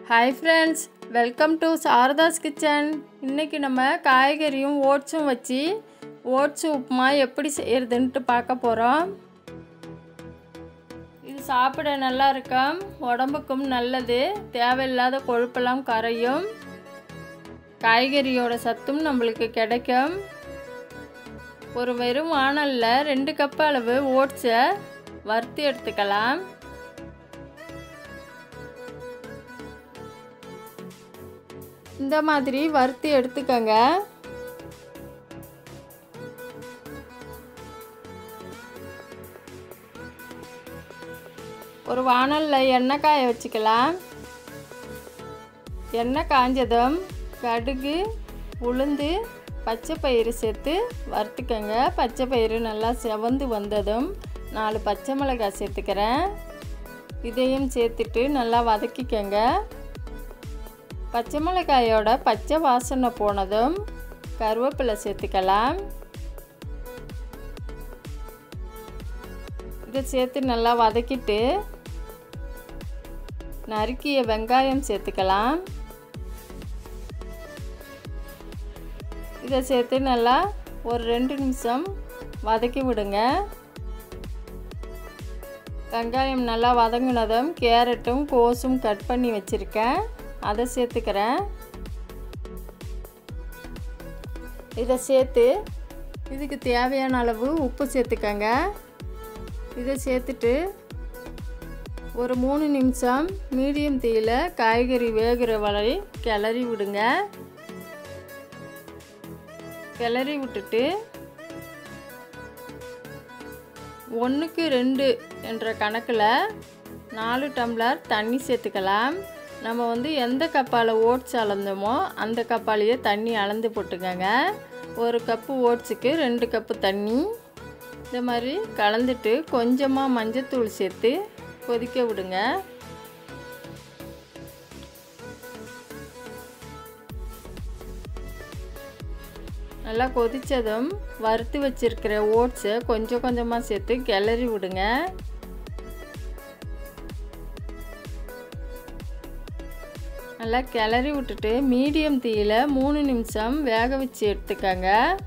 hi friends welcome to Saradha's kitchen இன்றைக்கி நம்ம காய்கறியும் ஓட்ஸும் வச்சு ஓட்ஸ் உப்புமா எப்படி செய்கிறதுன்ட்டு பார்க்க போகிறோம் இது சாப்பிட நல்லா இருக்கும் உடம்புக்கும் நல்லது தேவையில்லாத கொழுப்பெல்லாம் கரையும் காய்கறியோட சத்தும் நம்மளுக்கு கிடைக்கும் ஒரு வெறும் வானலில் ரெண்டு கப் அளவு ஓட்ஸை வறுத்து எடுத்துக்கலாம் இந்த மாதிரி வறுத்து எடுத்துக்கங்க ஒரு வானலில் எண்ணெய் காய வச்சுக்கலாம் எண்ணெய் காஞ்சதும் கடுகு உளுந்து பச்சை பயிறு சேர்த்து வறுத்துக்கங்க பச்சை பயிறு நல்லா செவந்து வந்ததும் நாலு பச்சை மிளகாய் சேர்த்துக்கிறேன் இதையும் சேர்த்துட்டு நல்லா வதக்கிக்கங்க பச்சை மிளகாயோட பச்சை வாசனை போனதும் கருவேப்பிலை சேர்த்துக்கலாம் இதை சேர்த்து நல்லா வதக்கிட்டு நறுக்கிய வெங்காயம் சேர்த்துக்கலாம் இதை சேர்த்து நல்லா ஒரு ரெண்டு நிமிஷம் வதக்கி விடுங்க வெங்காயம் நல்லா வதங்கினதும் கேரட்டும் கோஸும் கட் பண்ணி வச்சுருக்கேன் அதை சேர்த்துக்கிறேன் இதை சேர்த்து இதுக்கு தேவையான அளவு உப்பு சேர்த்துக்கங்க இதை சேர்த்துட்டு ஒரு மூணு நிமிஷம் மீடியம் தீயில் காய்கறி வேகிற வரை கிளறி விடுங்க கிளறி விட்டுட்டு ஒன்றுக்கு ரெண்டு என்ற கணக்கில் நாலு டம்ளர் தண்ணி சேர்த்துக்கலாம் நம்ம வந்து எந்த கப்பால் ஓட்ஸ் அளந்தோமோ அந்த கப்பாலேயே தண்ணி அளந்து போட்டுக்கோங்க ஒரு கப்பு ஓட்ஸுக்கு ரெண்டு கப்பு தண்ணி இந்த மாதிரி கலந்துட்டு கொஞ்சமாக மஞ்சத்தூள் சேர்த்து கொதிக்க விடுங்க நல்லா கொதித்ததும் வறுத்து வச்சுருக்கிற ஓட்ஸை கொஞ்சம் கொஞ்சமாக சேர்த்து கிளறி விடுங்க நல்லா கிளறி விட்டுட்டு மீடியம் தீயில் மூணு நிமிஷம் வேக வச்சு எடுத்துக்கங்க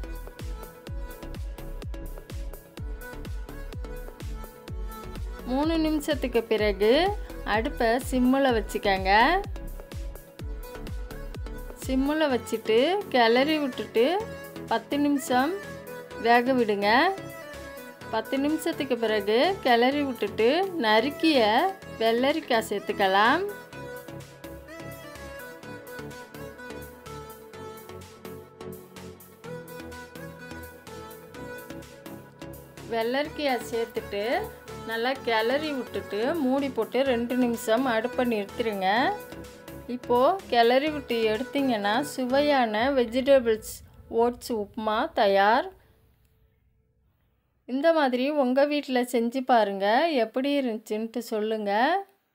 மூணு நிமிஷத்துக்கு பிறகு அடுப்பை சிம்மில் வச்சுக்கங்க சிம்மில் வச்சுட்டு கிளறி விட்டுட்டு பத்து நிமிஷம் வேக விடுங்க பத்து நிமிஷத்துக்கு பிறகு கிளறி விட்டுட்டு நறுக்கிய வெள்ளரிக்காய் சேர்த்துக்கலாம் வெள்ளரிக்காயை சேர்த்துட்டு நல்லா கிளறி விட்டுட்டு மூடி போட்டு ரெண்டு நிமிஷம் அடுப்பை நிறுத்திடுங்க இப்போது கிளறி விட்டு எடுத்திங்கன்னா சுவையான வெஜிடபிள்ஸ் ஓட்ஸ் உப்புமா தயார் இந்த மாதிரி உங்கள் வீட்டில் செஞ்சு பாருங்கள் எப்படி இருந்துச்சுன்ட்டு சொல்லுங்கள்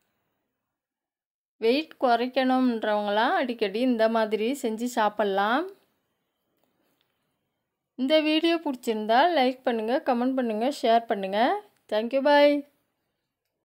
வெயிட் குறைக்கணுன்றவங்களாம் அடிக்கடி இந்த மாதிரி செஞ்சு சாப்பிட்லாம் இந்த வீடியோ பிடிச்சிருந்தால் லைக் பண்ணுங்கள் கமெண்ட் பண்ணுங்கள் ஷேர் பண்ணுங்கள் தேங்க்யூ பாய்